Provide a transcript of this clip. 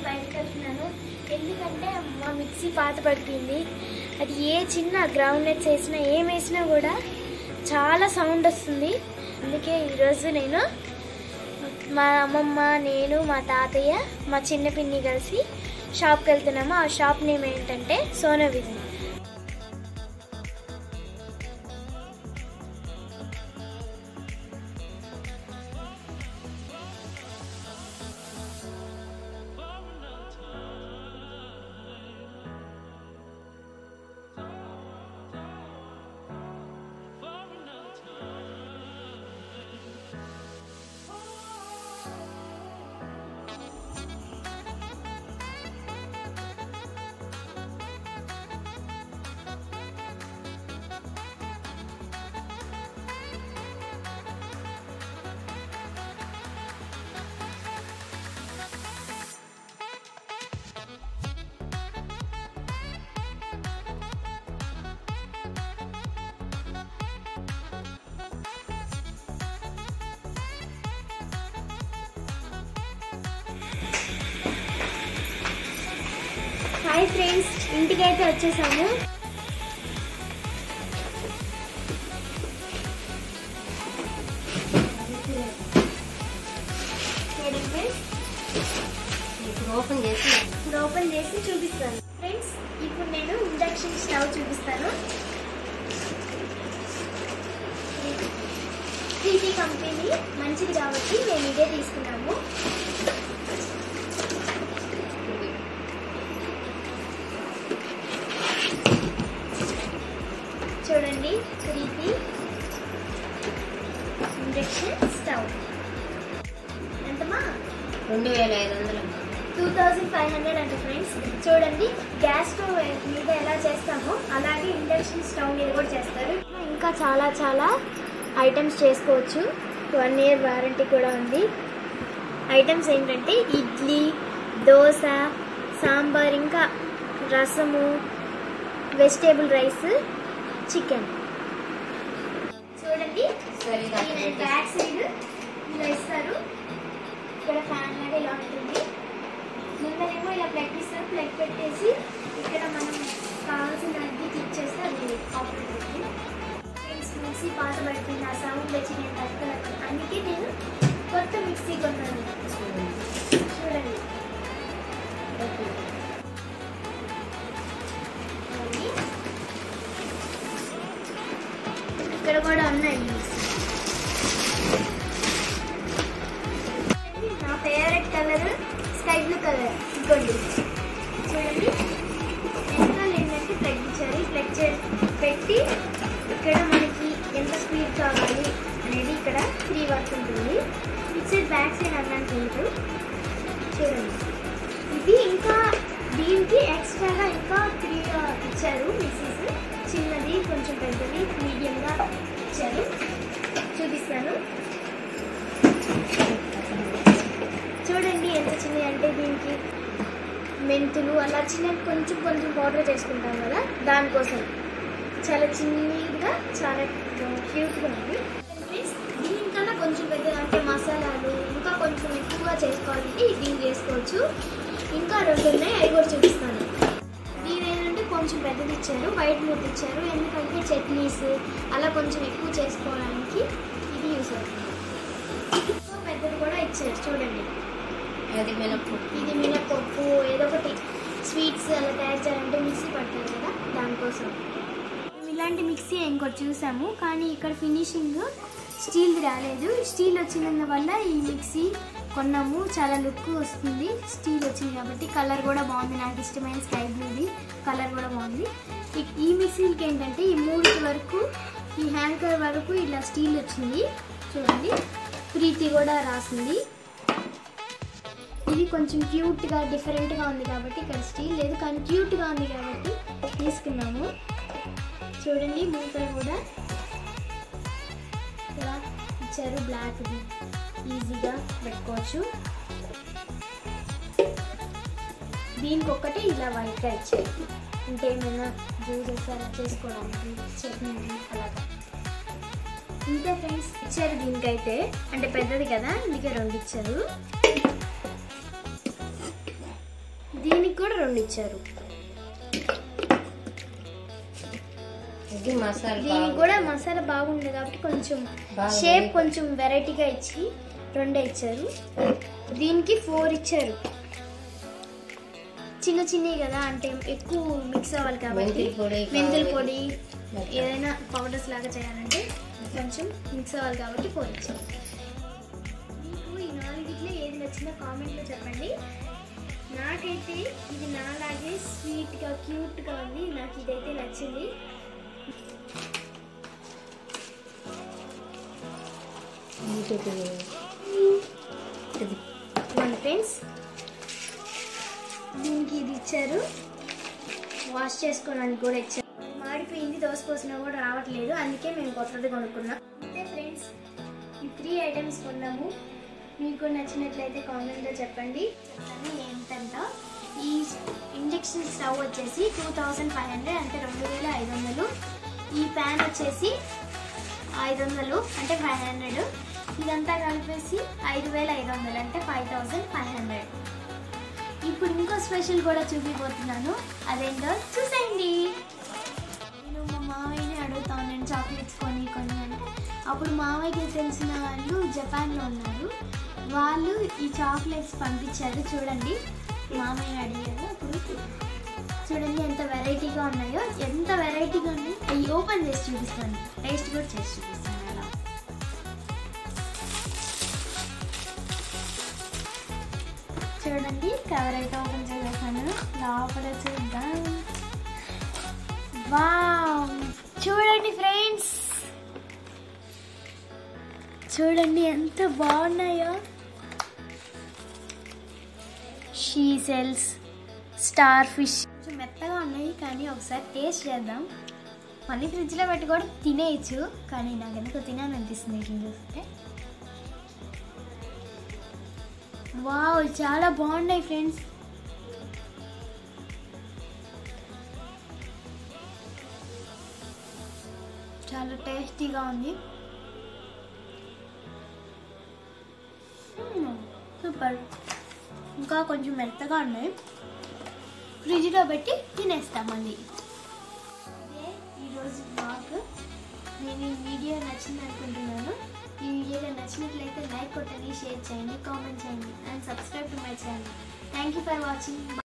బయటకు వెళ్తున్నాను ఎందుకంటే మా మిక్సీ పాత పడుతుంది అది ఏ చిన్న గ్రౌండ్ నట్స్ వేసినా ఏం వేసినా కూడా చాలా సౌండ్ వస్తుంది అందుకే ఈరోజు నేను మా అమ్మమ్మ నేను మా తాతయ్య మా చిన్న పిన్ని కలిసి షాప్కి వెళ్తున్నాము ఆ షాప్ నేమ్ ఏంటంటే సోనా విజన్ హాయ్ ఫ్రెండ్స్ ఇంటికైతే వచ్చేసాము చూడండి ఫ్రెండ్స్ ఇప్పుడు ఓపెన్ చేసి ఇప్పుడు ఓపెన్ చేసి చూపిస్తాను ఫ్రెండ్స్ ఇప్పుడు నేను ఇండక్షన్ స్టవ్ చూపిస్తాను టీటీ కంపెనీ మంచిది కాబట్టి మేము ఇదే తీసుకున్నాము చూడండి ప్రీతి ఇండక్షన్ స్టవ్ ఎంతమా రెండు వేల ఐదు వందలు టూ థౌజండ్ ఫైవ్ హండ్రెడ్ అంటే ఫ్రెండ్స్ చూడండి గ్యాస్ స్టవ్ మీద ఎలా చేస్తామో అలాగే ఇండక్షన్ స్టవ్ మీద కూడా చేస్తారు ఇంకా చాలా చాలా ఐటమ్స్ చేసుకోవచ్చు వన్ ఇయర్ వారంటీ కూడా ఉంది ఐటమ్స్ ఏంటంటే ఇడ్లీ దోశ సాంబార్ ఇంకా రసము వెజిటేబుల్ రైస్ చికెన్ చూడండి సరే ఇది అక్కడ దీని పెట్టేసి. బ్యాక్ సైడ్ ఇలా ఇస్తారు ఇక్కడ ఫ్యాన్ లాగా ఇలా ఉంటుంది ముందరేమో ఇలా ప్లగ్ ఇస్తారు ప్లగ్ పెట్టేసి ఇక్కడ మనం కావాల్సిన అద్దె క్లిక్ చేస్తే అది ఆపరేట్ అవుతుంది ఫ్రెండ్స్ మిక్సీ పాత పడుతుంది ఆ సౌండ్ వచ్చి నేను తట్టుకోలేకపోతే అందుకే నేను కొత్త మిక్సీ కొన్నాను చూడండి చూడండి. ఇక్కడ కూడా ఉన్నాయి నా favourite colour sky blue colour ఇదిగోండి చూడండి వెనకాల ఏంటంటే ప్లగ్ ఇచ్చారు ఈ ప్లగ్ చే పెట్టి ఇక్కడ మనకి ఎంత స్పీడ్ కావాలి అనేది ఇక్కడ త్రీ వర్క్ ఉంటుంది ఇటు సైడ్ బ్యాక్ సైడ్ అన్నాను లేదు చూడండి ఇది ఇంకా దీనికి ఎక్స్ట్రాగా ఇంకా త్రీ ఇచ్చారు మిక్సీస్ చిన్నది కొంచెం పెద్దది మీడియంగా ఇచ్చారు చూపిస్తాను చూడండి ఎంత చిన్నది అంటే దీనికి మెంతులు అలా చిన్న కొంచెం కొంచెం పౌడర్ చేసుకుంటాం కదా దానికోసం చాలా చిన్నగా చాలా క్యూట్గా ఉంది Please, దీనికన్నా కొంచెం పెద్ద అంటే మసాలాలు ఇంకా కొంచెం ఎక్కువగా చేసుకోవాలంటే దీన్ని చేసుకోవచ్చు ఇంకా రెండు ఉన్నాయి అవి కూడా చూపిస్తాను దీని ఏంటంటే కొంచెం పెద్దది ఇచ్చారు వైట్ మూత ఇచ్చారు ఎందుకంటే చట్నీస్ అలా కొంచెం ఎక్కువ చేసుకోవడానికి ఇది యూస్ అవుతుంది ఇంకా పెద్దది కూడా ఇచ్చారు చూడండి అది మినప్పప్పు ఇది మినపప్పు ఏదో ఒకటి స్వీట్స్ అలా తయారు చేయాలంటే మిక్సీ పడతారు కదా దానికోసం మేము ఇలాంటి మిక్సీ ఇంకోటి చూసాము కానీ ఇక్కడ ఫినిషింగ్ స్టీల్ది రాలేదు స్టీల్ వచ్చినందు వల్ల ఈ మిక్సీ కొన్నాము చాలా లుక్ వస్తుంది స్టీల్ వచ్చింది కాబట్టి కలర్ కూడా బాగుంది నాకు ఇష్టమైన స్కై బ్లూది కలర్ కూడా బాగుంది ఈ- ఈ మిక్సీలకి ఏంటంటే ఈ మూడు వరకు ఈ హ్యాంకర్ వరకు ఇలా స్టీల్ వచ్చింది చూడండి ప్రీతి కూడా రాసింది ఇది కొంచెం క్యూట్గా డిఫరెంట్గా ఉంది కాబట్టి ఇక్కడ స్టీల్ లేదు కానీ క్యూట్గా ఉంది కాబట్టి తీసుకున్నాము చూడండి మూతలు కూడా ఇలా ఇచ్చారు బ్లాక్ది ఈజీగా పెట్టుకోవచ్చు దీనికి ఒక్కటే ఇలా వైట్గా ఇచ్చారు అంటే ఏమైనా జ్యూసెస్ అలా చేసుకోవడానికి చట్నీ అలాగా ఇంతే ఫ్రెండ్స్ ఇచ్చారు దీనికైతే అంటే పెద్దది కదా అందుకే రెండు ఇచ్చారు దీనికి కూడా రెండు ఇచ్చారు ఇది మసాలా దీనికి పావు. కూడా మసాలా బాగుంది కాబట్టి కొంచెం బాగా షేప్ ఉంది. కొంచెం వెరైటీగా ఇచ్చి రెండే ఇచ్చారు దీనికి ఫోర్ ఇచ్చారు చిన్న చిన్నవి కదా అంటే ఎక్కువ మిక్స్ అవ్వాలి కాబట్టి మెంతుల పొడి మెంతుల కావాలి. పొడి అట్లా. ఏదైనా పౌడర్స్ లాగా చేయాలంటే కొంచెం మిక్స్ అవ్వాలి కాబట్టి ఫోర్ ఇచ్చారు మీకు ఈ నాలుగిట్లో ఏది నచ్చిందో కామెంట్లో చెప్పండి నాకైతే ఇది నాలాగే స్వీట్గా క్యూట్గా ఉంది నాకు ఇదైతే నచ్చింది ఇంకొకటి ఇది మన ఫ్రెండ్స్ దీనికి ఇది ఇచ్చారు వాష్ చేసుకోవడానికి కూడా ఇచ్చారు మాడిపోయింది దోశ పోసినా కూడా రావట్లేదు అందుకే మేము కొత్తది కొనుక్కున్నాం అంతే ఫ్రెండ్స్ ఈ త్రీ ఐటమ్స్ కొన్నాము మీకు నచ్చినట్లయితే కామెంట్లో చెప్పండి చెప్తాను ఏంటంట ఈ ఇండక్షన్ స్టవ్ వచ్చేసి టూ థౌజండ్ ఫైవ్ హండ్రెడ్ అంటే రెండు వేల ఐదు వందలు ఈ ప్యాన్ వచ్చేసి ఐదు వందలు అంటే ఫైవ్ హండ్రెడ్ ఇదంతా కలిపేసి ఐదు వేల ఐదు వందలు అంటే ఫైవ్ థౌజండ్ ఫైవ్ హండ్రెడ్ ఇప్పుడు ఇంకో స్పెషల్ కూడా చూపిపోతున్నాను అదేంటో చూసేయండి నేను మా మామయ్యని అడుగుతాను నేను చాక్లెట్స్ కొని కొని అంటే అప్పుడు మామయ్యకి తెలిసిన వాళ్ళు జపాన్లో ఉన్నారు వాళ్ళు ఈ చాక్లెట్స్ పంపించారు చూడండి మామయ్యని అడిగారు అప్పుడు చూడండి ఎంత వెరైటీగా ఉన్నాయో ఎంత వెరైటీగా ఉన్నాయో అవి ఓపెన్ చేసి చూపిస్తాను టేస్ట్ కూడా చేసి చూపిస్తాను అలా చూడండి కవర్ అయితే ఓపెన్ చేసేసాను లోపల చూద్దాం వావ్ చూడండి ఫ్రెండ్స్ చూడండి ఎంత బాగున్నాయో షీ సెల్స్ స్టార్ ఫిష్ కొంచెం మెత్తగా ఉన్నాయి కానీ ఒకసారి టేస్ట్ చేద్దాం మళ్ళీ ఫ్రిడ్జ్లో పెట్టి కూడా తినేయచ్చు కానీ నాకు ఎందుకు తినాలనిపిస్తుంది వీటిని చూస్తే వావ్ చాలా బాగున్నాయి ఫ్రెండ్స్ చాలా టేస్టీగా ఉంది మ్మ్, సూపర్ ఇంకా కొంచెం మెత్తగా ఉన్నాయి ఫ్రిడ్జ్లో పెట్టి తినేస్తాం మళ్ళీ ఇదే ఈరోజు బ్లాగ్ నేను ఈ వీడియో నచ్చింది అనుకుంటున్నాను ఈ వీడియో నచ్చినట్లయితే లైక్ కొట్టండి షేర్ చేయండి కామెంట్ చేయండి and subscribe to my channel thank you for watching